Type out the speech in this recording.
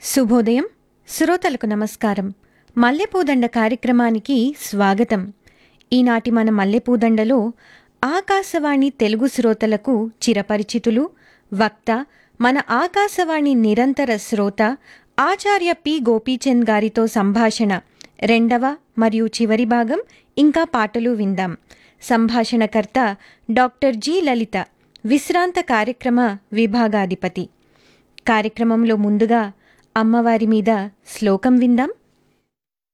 శుభోదయం శ్రోతలకు నమస్కారం మల్లెపూదండ కార్యక్రమానికి స్వాగతం ఈనాటి మన మల్లెపూదండలో ఆకాశవాణి తెలుగు శ్రోతలకు చిరపరిచితులు వక్త మన ఆకాశవాణి నిరంతర శ్రోత ఆచార్య పి గోపీచంద్ గారితో సంభాషణ రెండవ మరియు చివరి భాగం ఇంకా పాటలు విందాం సంభాషణకర్త డాక్టర్ జి లలిత విశ్రాంత కార్యక్రమ విభాగాధిపతి కార్యక్రమంలో ముందుగా అమ్మవారి మీద శ్లోకం విందాం